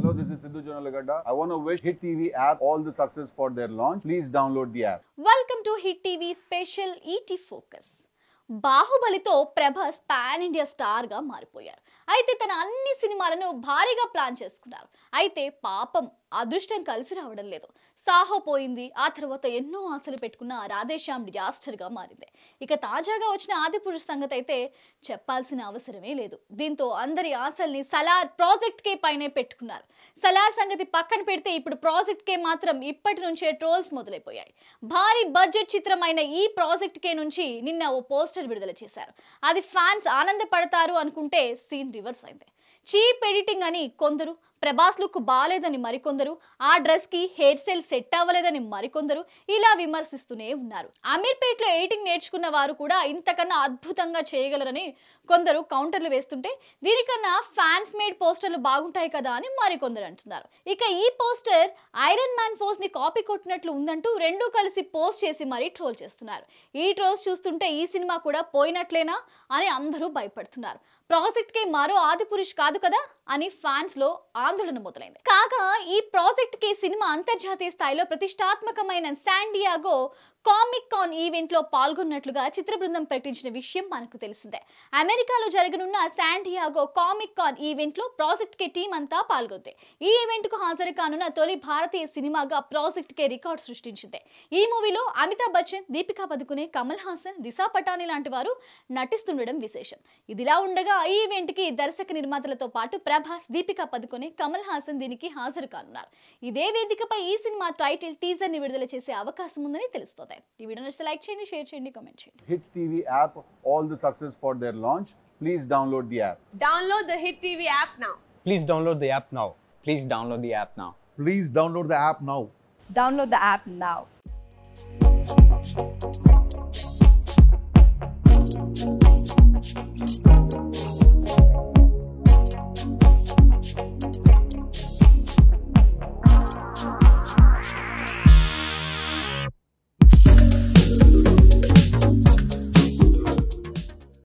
Hello, this is Sidhu Jonalagada. I want to wish Hit TV app all the success for their launch. Please download the app. Welcome to hit TV special ET focus బాహుబలితో Prabhas pan India star గా మారిపోయారు అయితే తన అన్ని సినిమాలను భారీగా plan చేసుకున్నారు అయితే పాపం అదృష్టం కలిసి రావడం లేదు సాహో పోయింది ఆ తర్వాత ఎన్నో ఆశలు పెట్టుకున్న రాధేశ్యామ్ డిజాస్టర్ గా మారింది ఇక తాజాగా వచ్చిన ఆదిపురుష్ సంగతి అయితే చెప్పాల్సిన అవసరమే లేదు దీంతో అందరి ఆశల్ని సలార్ ప్రాజెక్ట్ కే పైనే పెట్టుకున్నారు సలార్ సంగతి పక్కన పెడితే ఇప్పుడు ప్రాజెక్ట్ కే మాత్రం ఇప్పటి నుంచే ట్రోల్స్ మొదలైపోయాయి భారీ బడ్జెట్ చిత్రమైన ఈ ప్రాజెక్ట్ కే నుంచి నిన్న ఓ పోస్టర్ విడుదల చేశారు అది ఫ్యాన్స్ ఆనందపడతారు అనుకుంటే సీన్ రివర్స్ అయింది చీప్ ఎడిటింగ్ అని కొందరు ప్రభాస్ లుక్ బాగాలేదని మరికొందరు ఆ డ్రెస్ కి హెయిర్ స్టైల్ సెట్ అవ్వలేదని మరికొందరు ఇలా విమర్శిస్తూనే ఉన్నారు అమీర్పేట్లో ఎడిటింగ్ నేర్చుకున్న వారు కూడా ఇంతకన్నా అద్భుతంగా చేయగలరని కొందరు కౌంటర్లు వేస్తుంటే దీనికన్నా ఫ్యాన్స్ మేడ్ పోస్టర్లు బాగుంటాయి కదా అని మరికొందరు అంటున్నారు ఇక ఈ పోస్టర్ ఐరన్ మ్యాన్ ఫోర్స్ ని కాపీ కొట్టినట్లు ఉందంటూ రెండూ కలిసి పోస్ట్ చేసి మరీ ట్రోల్ చేస్తున్నారు ఈ ట్రోల్స్ చూస్తుంటే ఈ సినిమా కూడా పోయినట్లేనా అని అందరూ భయపడుతున్నారు ప్రాజెక్ట్ కి మరో ఆదిపురుష్ కాదు కదా అని ఫ్యాన్స్ లో ఆందోళన మొదలైంది కాగా ఈ ప్రాజెక్ట్ కి సినిమా అంతర్జాతీయ స్థాయిలో ప్రతిష్టాత్మకమైన శాండియాగో కామిక్ కాన్ ఈవెంట్ లో పాల్గొన్నట్లుగా చిత్ర బృందం ప్రకటించిన విషయం మనకు తెలిసిందే అమెరికాలో జరగనున్న శాండియాగో కామిక్ కాన్ ఈవెంట్ లో ప్రాజెక్ట్ కే టీం అంతా పాల్గొంది ఈ ఈవెంట్ కు హాజరు కానున్న తొలి భారతీయ సినిమాగా ప్రాజెక్ట్ కే రికార్డ్ సృష్టించింది ఈ మూవీలో అమితాబ్ బచ్చన్ దీపికా పదుకునే కమల్ హాసన్ దిశా పటాని లాంటి వారు నటిస్తుండడం విశేషం ఇదిలా ఉండగా ఈ ఈవెంట్ కి దర్శక నిర్మాతలతో పాటు ప్రభాస్ దీపికా పదుకునే కమల్ హాసన్ దీనికి హాజరు కానున్నారు ఇదే వేదికపై ఈ సినిమా టైటిల్ టీజర్ ని విడుదల చేసే అవకాశం ఉందని తెలుస్తోంది ఈ వీడియో నచ్చితే లైక్ చేయండి షేర్ చేయండి కామెంట్ చేయండి Hit TV app all the success for their launch. Please download the app. Download the Hit TV app now. Please download the app now. Please download the app now. Please download the app now. Download the app now.